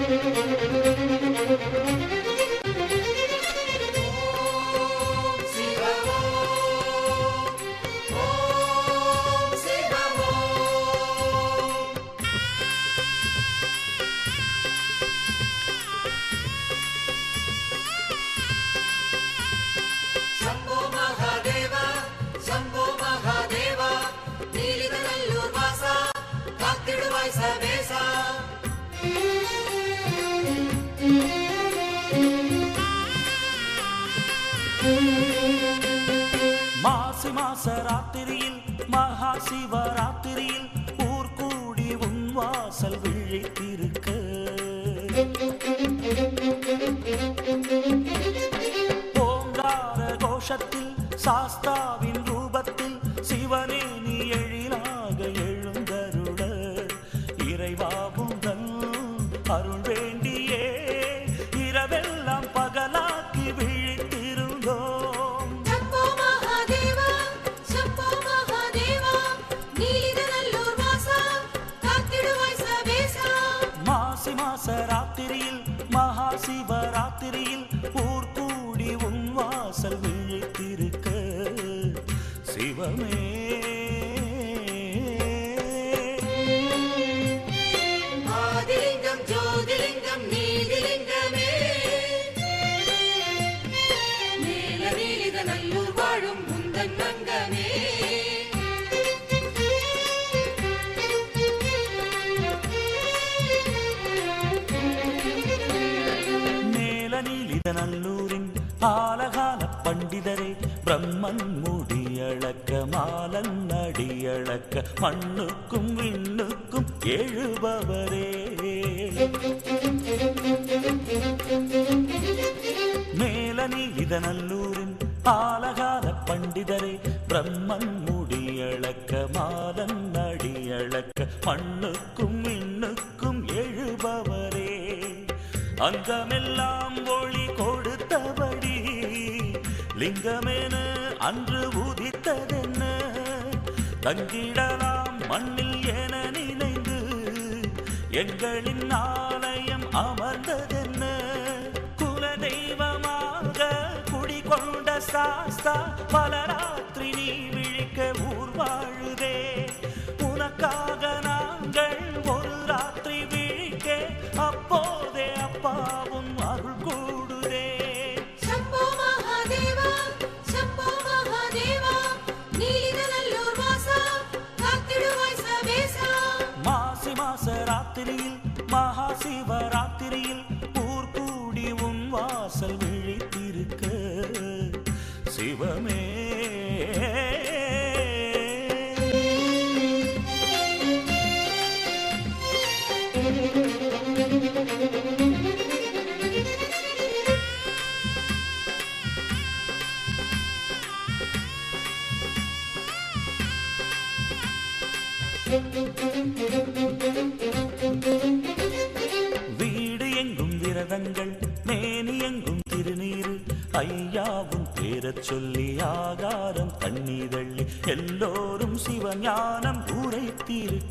ಶಂಭೋ ಮಹಾದೇವ ಶಂಭೋ ಮಹಾದೇವ ನೀಲಿದನಲ್ಲೂರ್ ವಾಸ ಕಾತ್ತಿಡುವಾಯ್ ಸಬೇಸ மாசி மாச ராத்திரியில் மகா சிவராத்திரியில் ஊர் கூடி உன் வாசல் விழித்திருக்க ஓங்கார கோஷத்தில் சாஸ்தாவின் ரூபத்தில் சிவனே நீ எழிலாக எழுந்தருள இறைவாவுங்கள் அருள் வேண்டியே இரவெல்லாம் பகலாக்கி விழித்திருந்தோம் ಶಂಭೋ ಮಹಾದೇವ ಶಂಭೋ ಮಹಾದೇವ ನೀಲಿದನಲ್ಲೂರ್ ವಾಸ ಕಾತ್ತಿಡುವಾಯ್ ಸಬೇಸ மாசி மாச ராத்திரியில் மகா சிவராத்திரியில் ஊர் கூடி உன் வாசல் விழித்திருக்க சிவமே ஆதிலிங்கம் ஜோதிலிங்கம் நீதிலிங்கமே நீல நீலித நல்லூர் வாழும் முந்தன் நங்கமே மேல நீலித நல்லூரின் ஆலகால பண்டிதரே பிரம்மன் முடியளக்க மாலன் அடியளக்க மண்ணுக்கும் விண்ணுக்கும் எழுபவரே மேலனி இதனல்லூரின் ஆலகால பண்டிதரே பிரம்மன் முடியளக்க மாலன் அடியளக்க மண்ணுக்கும் விண்ணுக்கும் எழுபவரே அங்கமெல்லாம் ஒளி கொடுத்தபடி லிங்கமென அன்று உதித்ததென்ன தங்கிடலாம் மண்ணில் என நினைந்து எங்களின் ஆலயம் அமர்ந்ததென்ன குலதெய்வமாக குடிகொண்ட சாஸ்தா பல ராத்திரி நீ விழிக்க ஊர் வாழுதே உனக்காக நாங்கள் ஒரு ராத்திரி விழிக்க அப்போதே அப்பாவும் அருள் கூடுதே ಶಂಭೋ ಮಹಾದೇವ ಶಂಭೋ ಮಹಾದೇವ ನೀಲಿದ நல்லூர் வாச காத்திடுவாய் சபேச மாசி மாச ராத்திரியில் மகா சிவராத்திரியில் ஊர் கூடி உன் வாசல் விழித்திருக்க சிவமே வீடு எங்கும் விரதங்கள் மேனி எங்கும் திருநீரு ஐயாவும் பேரச் சொல்லி ஆகாரம் தண்ணீரள்ளி எல்லோரும் சிவஞானம் உரைத்திருக்க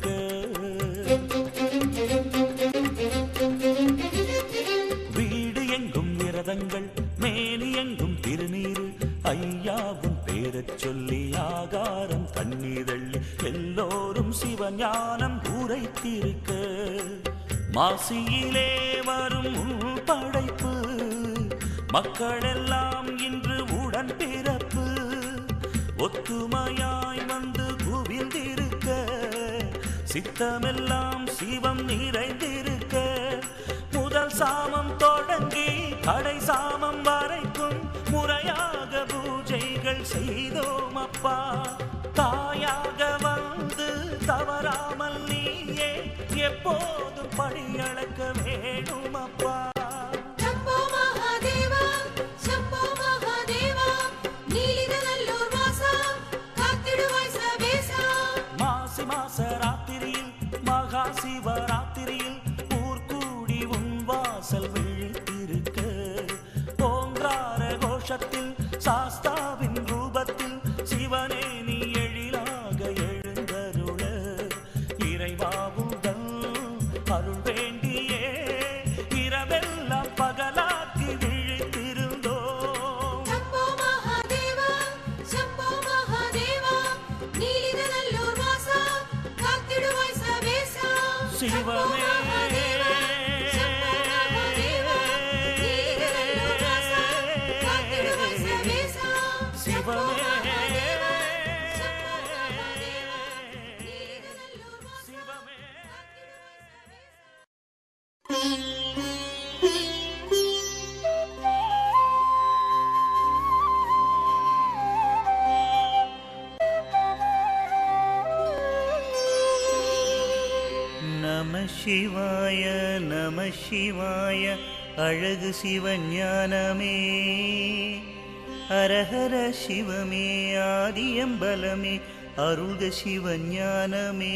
வீடு எங்கும் விரதங்கள் மேனி எங்கும் திருநீரு ஐயாவும் பேரச் சொல்லி ஆகாரம் தண்ணீரள்ளி எல்லோரும் சிவஞானம் உரைத்திருக்க மாசியிலே வரும் உன் படைப்பு மக்களெல்லாம் இன்று உடன் பிறப்பு ஒத்துமையாய் வந்து குவிந்திருக்க சித்தமெல்லாம் சிவம் நிறைந்திருக்க முதல் சாமம் தொடங்கி கடை சாமம் வரைக்கும் முறையாக பூஜைகள் செய்தோம் அப்பா தாயாக வந்து தவறாமல் நீயே எப்போதும் படியளக்க வேணும் அப்பா ಶಂಭೋ ಮಹಾದೇವ ಶಂಭೋ ಮಹಾದೇವ ನೀಲಿದ நல்லூர் வாச காத்திடுவாய் சபேச மாசி மாச ராத்திரியில் மகா சிவராத்திரியில் ஊர் கூடி உன் வாசல் விழித்திருக்க ஓங்கார கோஷத்தில் சாஸ்தாவின் ரூபத்தில் சிவனே நீ எழிலாக எழுந்தருள இறைவாவுகள் அருள் வேண்டியே சிவமே சம்போ மகாதேவா நீலிரல்லூர் வாசா காத்திடுவாய் சர்வேசா சம்போ மகாதேவா சம்போ மகாதேவா நீலிரல்லூர் வாசா சிவமே காத்திடுவாய் சர்வேசா நம சிவாய நம சிவாய அழகு சிவஞானமே ஹரஹர சிவமே ஆதியம்பலமே அருள்க சிவஞானமே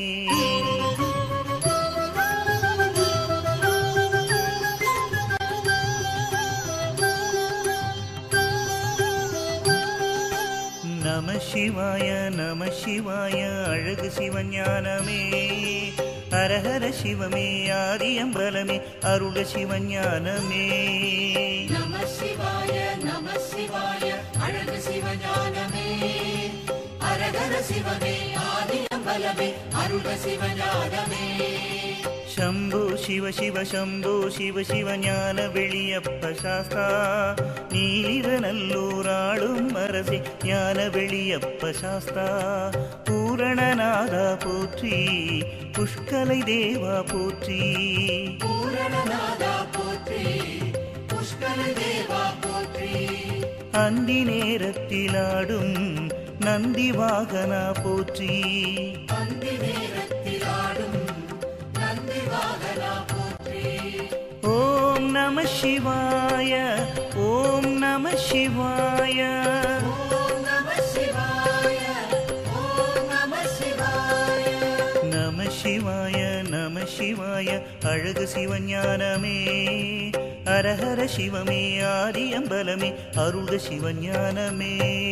நம சிவாய நம சிவாய அழகு சிவஞானமே ஹரஹர சிவமே ஆதியம்பலமே அருள சிவஞானமே நம சிவாய நம சிவாய அழகு சிவஞானமே அரகர சிவமே ஆதியம்பலமே அருக சிவஞானமே ಶಂಭು ಶಿವ ಶಿವ ಶಂಭು ಶಿವ ಶಿವ ஞான வெளியப்ப சாஸ்தா நீலிரநல்லூராளும் அரசி ஞான வெளியப்ப சாஸ்தா பூரணநாதா போற்றி புஷ்கலை தேவா போற்றி பூரணநாதா போற்றி புஷ்கர தேவா போற்றி அந்தி நேரத்திலாடும் நந்தி வாகனா போற்றி அந்தி நேரத்தில் ஆடும் நந்தி வாகனா போற்றி ஓம் நம சிவாய ஓம் நம சிவாய ஓம் நம சிவாய ஓம் நம சிவாய நம சிவாய நம சிவாய அழகு சிவஞானமே அரஹர சிவமே ஆதியம்பலமே அருள்க சிவஞானமே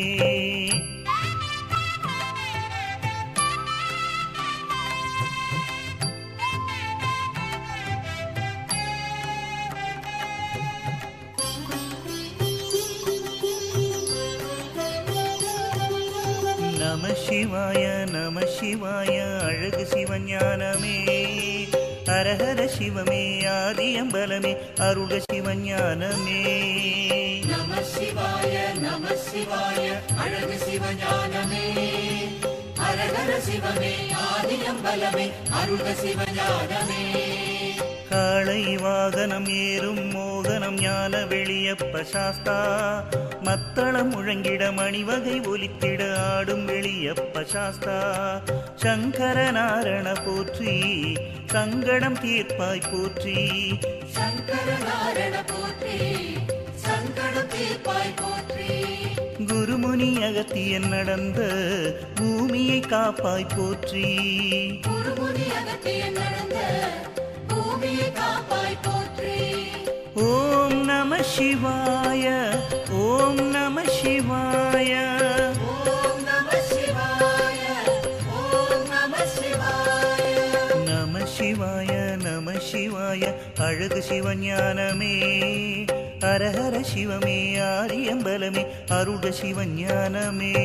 நம சிவாய நம சிவாய அழகு சிவஞானமே அரஹர சிவமே ஆதியம்பலமே அருள்க சிவஞானமே நம சிவாய நம சிவாய அழகு சிவஞானமே அரகர சிவமே ஆதியம்பலமே அருக சிவஞானமே காளை வாகனம் ஏறும் மோகனம் ஞான வெளியப்ப சாஸ்தா மத்தளம் முழங்கிட மணிவகை ஒலித்திட ஆடும் வெளியப்ப சாஸ்தா சங்கர நாரண போற்றி சங்கடம் தீர்ப்பாய் போற்றி சங்கர நாரண போற்றி சங்கட தீர்ப்பாய் போற்றி குருமுனி அகத்தியன் நடந்த பூமியை காப்பாய் போற்றி குருமுனி அகத்திய நடந்த பூமியை காப்பாய் போற்றி ஓம் நம சிவாய ஓம் நம சிவாய ஓம் நம சிவாய ஓம் நம சிவாய நம சிவாய நம சிவாய அழகு சிவஞானமே ஹரஹர சிவமே ஆரியம்பலமே அருட சிவஞானமே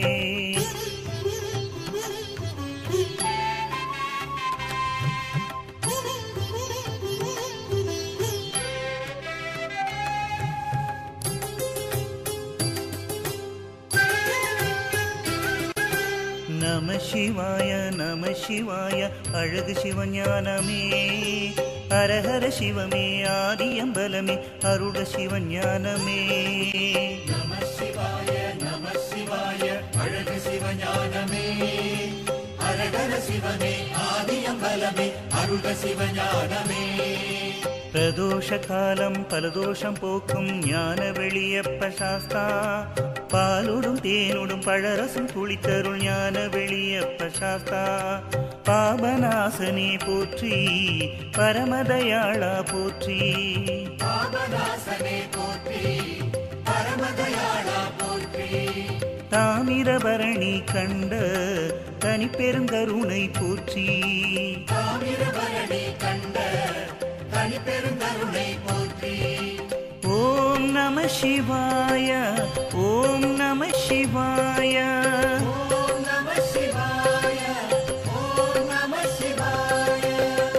நம சிவாய நம சிவாய அழகு சிவஞானமே ஹரஹர சிவமே ஆதியம்பலமே அருட சிவஞானமே நம சிவாய நம சிவாய அழகு சிவஞானமே அரகர சிவமே ஆதியம்பலமே அருக சிவஞானமே பிரதோஷ காலம் பலதோஷம் போக்கும் ஞான வெளியப்ப சாஸ்தா பாலுடும் தேனுடும் பழரசும் குளித்தருள் ஞான வெளியப்ப சாஸ்தா பாபநாசனே போற்றி பரமதயாளா போற்றி பாபநாசனே போற்றி பரமதயாளா போற்றி தாமிரபரணி கண்ட தனி பெருங்கருணை போற்றி தாமிரபரணி கண்ட தனி பெருங்கருணை போற்றி ஓம் நம சிவாய ஓம் நம சிவாய ஓம் நம சிவாய ஓம் நம சிவாய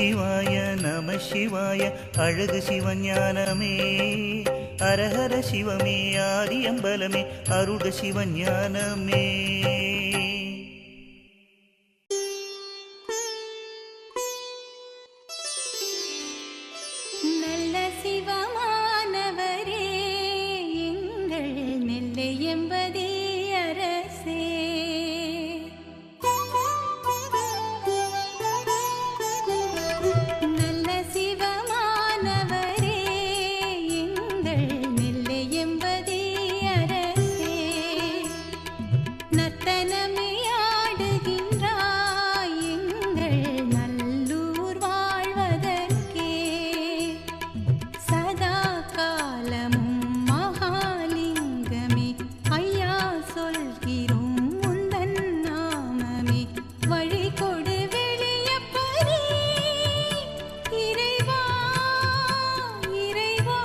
சிவாய நம சிவாய அழகு சிவஞானமே அரஹர சிவமே ஆரியம்பலமே அருட சிவஞானமே நல்ல சிவமானவரே எங்கள் நெல்லை எம்பதி அரசே நல்ல சிவமானவரே எங்கள் நெல்லை எம்பதி அரசே நர்த்தனமே ஆடுகின்றாய் எங்கள் நல்லூர் வாழ்வதற்கே சதா காலமும் மகாலிங்கமே ஐயா சொல்கிறோம் உந்தன் நாமமே வழி கொடு வெளியப்பரே இறைவா இறைவா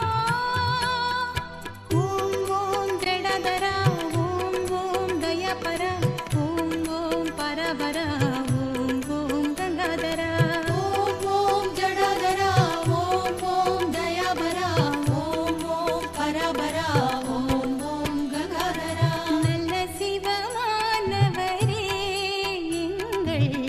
ஓம் ஓம் திரடதரா ஓம் ஓம் தயபரா ஓம் ஓம் பரபரா ஓம் ஓம் கங்காதரா ஓம் ஓம் ஜடதரா ஓம் ஓம் தயபரா ஓம் ஓம் பரபரா ஓம் ஓம் கங்காதரா நல்ல சிவமானவரே எங்கள்